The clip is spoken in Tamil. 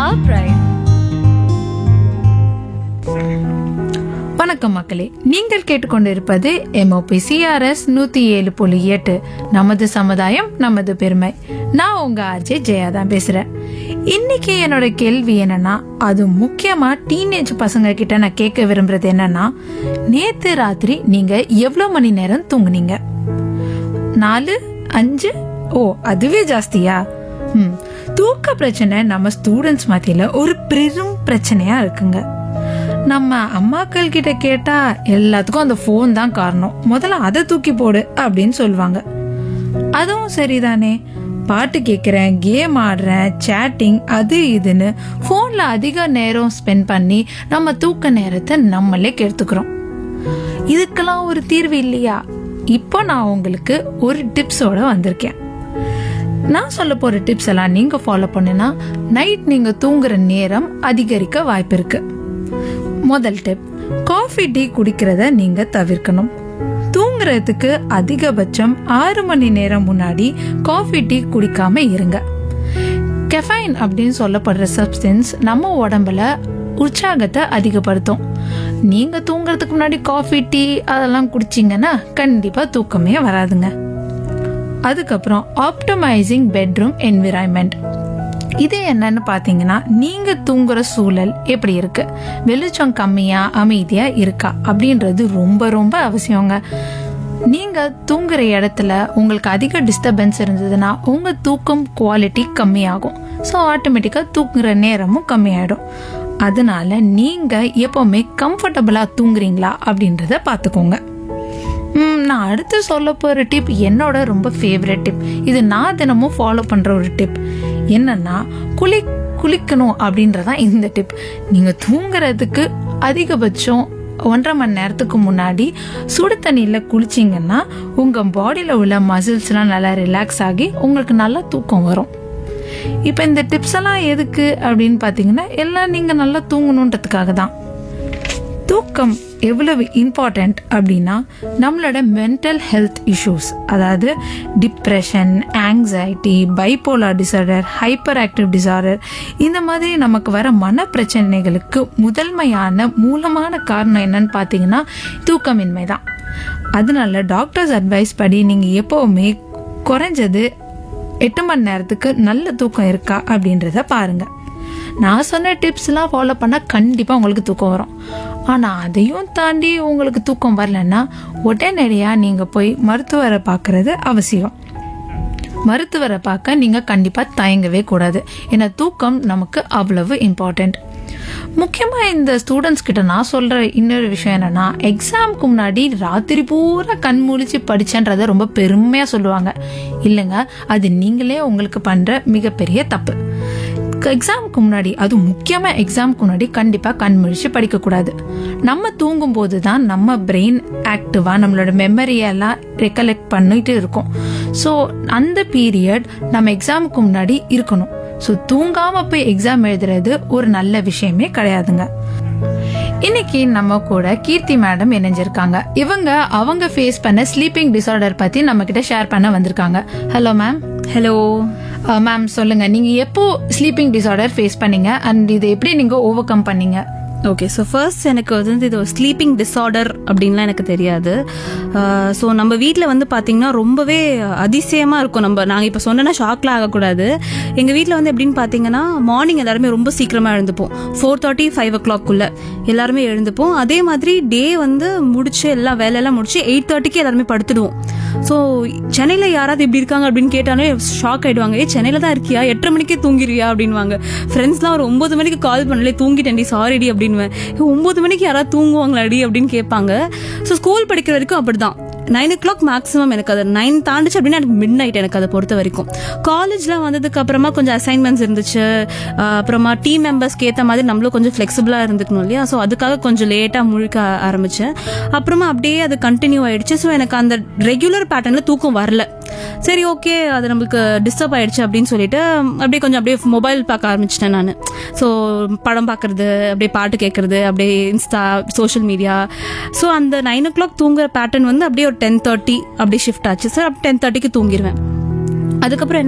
Alright. வணக்கம் மக்களே நீங்கள் கேட்டுக்கொண்டிருப்பது எம்ஓபி சிஆர்எஸ் நூத்தி ஏழு புள்ளி எட்டு நமது சமுதாயம் நமது பெருமை நான் உங்க ஆர்ஜே ஜெயா தான் பேசுறேன் இன்னைக்கு என்னோட கேள்வி என்னன்னா அது முக்கியமா டீனேஜ் பசங்க கிட்ட நான் கேட்க விரும்புறது என்னன்னா நேத்து ராத்திரி நீங்க எவ்வளவு மணி நேரம் தூங்குனீங்க நாலு அஞ்சு ஓ அதுவே ஜாஸ்தியா ம் தூக்க பிரச்சனை நம்ம ஸ்டூடெண்ட்ஸ் மத்தியில ஒரு பெரும் பிரச்சனையா இருக்குங்க நம்ம அம்மாக்கள் கிட்ட கேட்டா எல்லாத்துக்கும் அந்த ஃபோன் தான் காரணம் முதல்ல அதை தூக்கி போடு அப்படின்னு சொல்லுவாங்க அதுவும் சரிதானே பாட்டு கேட்குறேன் கேம் ஆடுறேன் சேட்டிங் அது இதுன்னு ஃபோனில் அதிக நேரம் ஸ்பெண்ட் பண்ணி நம்ம தூக்க நேரத்தை நம்மளே கெடுத்துக்கிறோம் இதுக்கெல்லாம் ஒரு தீர்வு இல்லையா இப்போ நான் உங்களுக்கு ஒரு டிப்ஸோட வந்திருக்கேன் நான் சொல்ல போற டிப்ஸ் எல்லாம் நீங்க ஃபாலோ பண்ணுனா நைட் நீங்க தூங்குற நேரம் அதிகரிக்க வாய்ப்பு இருக்கு முதல் டிப் காஃபி டீ குடிக்கிறத நீங்க தவிர்க்கணும் தூங்குறதுக்கு அதிகபட்சம் ஆறு மணி நேரம் முன்னாடி காஃபி டீ குடிக்காம இருங்க கெஃபைன் அப்படின்னு சொல்லப்படுற சப்ஸ்டன்ஸ் நம்ம உடம்புல உற்சாகத்தை அதிகப்படுத்தும் நீங்க தூங்குறதுக்கு முன்னாடி காஃபி டீ அதெல்லாம் குடிச்சீங்கன்னா கண்டிப்பா தூக்கமே வராதுங்க அதுக்கப்புறம் ஆப்டமைசிங் பெட்ரூம் என்விரான்மெண்ட் இது என்னன்னு பாத்தீங்கன்னா நீங்க தூங்குற சூழல் எப்படி இருக்கு வெளிச்சம் கம்மியா அமைதியா இருக்கா அப்படின்றது ரொம்ப ரொம்ப அவசியங்க நீங்க தூங்குற இடத்துல உங்களுக்கு அதிக டிஸ்டர்பன்ஸ் இருந்ததுன்னா உங்க தூக்கம் குவாலிட்டி கம்மியாகும் ஸோ ஆட்டோமேட்டிக்கா தூங்குற நேரமும் கம்மியாயிடும் அதனால நீங்க எப்பவுமே கம்ஃபர்டபுளா தூங்குறீங்களா அப்படின்றத பாத்துக்கோங்க ம், நான் அடுத்து சொல்ல போற டிப் என்னோட ரொம்ப ஃபேவரட் டிப் இது நான் தினமும் ஃபாலோ பண்ற ஒரு டிப் என்னன்னா குளி குளிக்கணும் அப்படின்றதான் இந்த டிப் நீங்க தூங்குறதுக்கு அதிகபட்சம் ஒன்றரை மணி நேரத்துக்கு முன்னாடி சுடு தண்ணியில் குளிச்சிங்கன்னா உங்க பாடியில் உள்ள மசில்ஸ்லாம் நல்லா ரிலாக்ஸ் ஆகி உங்களுக்கு நல்லா தூக்கம் வரும் இப்போ இந்த டிப்ஸ் எல்லாம் எதுக்கு அப்படின்னு பார்த்தீங்கன்னா எல்லாம் நீங்கள் நல்லா தூங்கணுன்றதுக்காக தான் தூக்கம் எவ்வளவு இம்பார்ட்டண்ட் அப்படின்னா நம்மளோட மென்டல் ஹெல்த் இஷ்யூஸ் அதாவது depression anxiety bipolar disorder hyper active disorder இந்த மாதிரி நமக்கு வர மன பிரச்சனைகளுக்கு முதன்மையான மூலமான காரணம் என்னன்னு பார்த்தீங்கன்னா தூக்கமின்மை தான் அதனால டாக்டர்ஸ் அட்வைஸ் படி நீங்கள் எப்போவுமே குறைஞ்சது எட்டு மணி நேரத்துக்கு நல்ல தூக்கம் இருக்கா அப்படின்றத பாருங்க நான் சொன்ன டிப்ஸ்லாம் ஃபாலோ பண்ணால் கண்டிப்பாக உங்களுக்கு தூக்கம் வரும் ஆனால் அதையும் தாண்டி உங்களுக்கு தூக்கம் வரலன்னா உடனடியாக நீங்கள் போய் மருத்துவரை பார்க்கறது அவசியம் மருத்துவரை பார்க்க நீங்கள் கண்டிப்பாக தயங்கவே கூடாது ஏன்னா தூக்கம் நமக்கு அவ்வளவு இம்பார்ட்டண்ட் முக்கியமாக இந்த ஸ்டூடெண்ட்ஸ் கிட்ட நான் சொல்கிற இன்னொரு விஷயம் என்னன்னா எக்ஸாமுக்கு முன்னாடி ராத்திரி பூரா கண் முழிச்சு படிச்சேன்றதை ரொம்ப பெருமையாக சொல்லுவாங்க இல்லைங்க அது நீங்களே உங்களுக்கு பண்ணுற மிகப்பெரிய தப்பு எக்ஸாமுக்கு முன்னாடி அது முக்கியமா எக்ஸாமுக்கு முன்னாடி கண்டிப்பா கண் முழிச்சு படிக்க கூடாது நம்ம தூங்கும் போது தான் நம்ம பிரெயின் ஆக்டிவா நம்மளோட மெமரியெல்லாம் ரெக்கலெக்ட் பண்ணிட்டு இருக்கோம் ஸோ அந்த பீரியட் நம்ம எக்ஸாமுக்கு முன்னாடி இருக்கணும் ஸோ தூங்காம போய் எக்ஸாம் எழுதுறது ஒரு நல்ல விஷயமே கிடையாதுங்க இன்னைக்கு நம்ம கூட கீர்த்தி மேடம் இணைஞ்சிருக்காங்க இவங்க அவங்க ஃபேஸ் பண்ண ஸ்லீப்பிங் டிசார்டர் பத்தி நம்ம கிட்ட ஷேர் பண்ண வந்திருக்காங்க ஹலோ மேம் ஹலோ மேம் சொல்லுங்க நீங்க எப்போ ஸ்லீப்பிங் டிசார்டர் ஃபேஸ் பண்ணீங்க அண்ட் இது எப்படி நீங்க ஓவர் கம் பண்ணீங்க ஓகே ஸோ ஃபர்ஸ்ட் எனக்கு வந்து இது ஒரு ஸ்லீப்பிங் டிஸார்டர் அப்படின்லாம் எனக்கு தெரியாது ஸோ நம்ம வீட்டில் வந்து பார்த்தீங்கன்னா ரொம்பவே அதிசயமாக இருக்கும் நம்ம நாங்கள் இப்போ சொன்னோன்னா ஷாக்லாம் ஆகக்கூடாது எங்கள் வீட்டில் வந்து எப்படின்னு பார்த்தீங்கன்னா மார்னிங் எல்லாருமே ரொம்ப சீக்கிரமாக எழுந்துப்போம் ஃபோர் தேர்ட்டி ஃபைவ் ஓ கிளாக்குள்ளே எல்லாருமே எழுந்துப்போம் அதே மாதிரி டே வந்து முடிச்சு எல்லா வேலையெல்லாம் முடிச்சு எயிட் தேர்ட்டிக்கு எல்லாருமே படுத்துடுவோம் ஸோ சென்னையில் யாராவது இப்படி இருக்காங்க அப்படின்னு கேட்டாலே ஷாக் ஆயிடுவாங்க ஏ சென்னையில் தான் இருக்கியா எட்டரை மணிக்கே தூங்கிடுவியா அப்படின்வாங்க ஃப்ரெண்ட்ஸ்லாம் ஒரு ஒன்பது மணிக்கு கால் பண்ணலே தூங்கிட்டேன்டி சாரிடி அப்படின்வேன் "ஏ, ஒன்பது மணிக்கு யாராவது தூங்குவாங்களாடி அப்படின்னு கேட்பாங்க ஸோ ஸ்கூல் படிக்கிற வரைக்கும் அப்படிதான் நைன் ஓ கிளாக் மேக்ஸிமம் எனக்கு அது நைன் தாண்டுச்சு அப்படின்னா எனக்கு மிட் நைட் எனக்கு அதை பொறுத்த வரைக்கும் காலேஜ்லாம் வந்ததுக்கு அப்புறமா கொஞ்சம் அசைன்மெண்ட்ஸ் இருந்துச்சு ஆஹ் அப்புறமா டீம் மெம்பர்ஸ்க்கு ஏற்ற மாதிரி நம்மளும் கொஞ்சம் ஃப்ளெக்சிபிளாக இருந்துக்கணும் இல்லையா ஸோ அதுக்காக கொஞ்சம் லேட்டாக முழிக்க ஆரம்பிச்சேன் அப்புறமா அப்படியே அது கண்டினியூ ஆயிடுச்சு ஸோ எனக்கு அந்த ரெகுலர் பேட்டர்னில் தூக்கம் வரல சரி ஓகே அது நம்மளுக்கு டிஸ்டர்ப் ஆயிடுச்சு அப்படின்னு சொல்லிட்டு அப்படியே கொஞ்சம் அப்படியே மொபைல் பார்க்க ஆரம்பிச்சிட்டேன் நான் ஸோ படம் பார்க்கறது அப்படியே பாட்டு கேட்கறது அப்படியே இன்ஸ்டா சோஷியல் மீடியா ஸோ அந்த நைன் ஓ கிளாக் தூங்குற பேட்டர்ன் வந்து அப்படியே ஒரு டென் தேர்ட்டி அப்படியே ஷிஃப்ட் ஆச்சு சார் அப்படி டென் தேர்ட்டிக்கு தூங்கிடுவேன் அதுக்கப்புறம்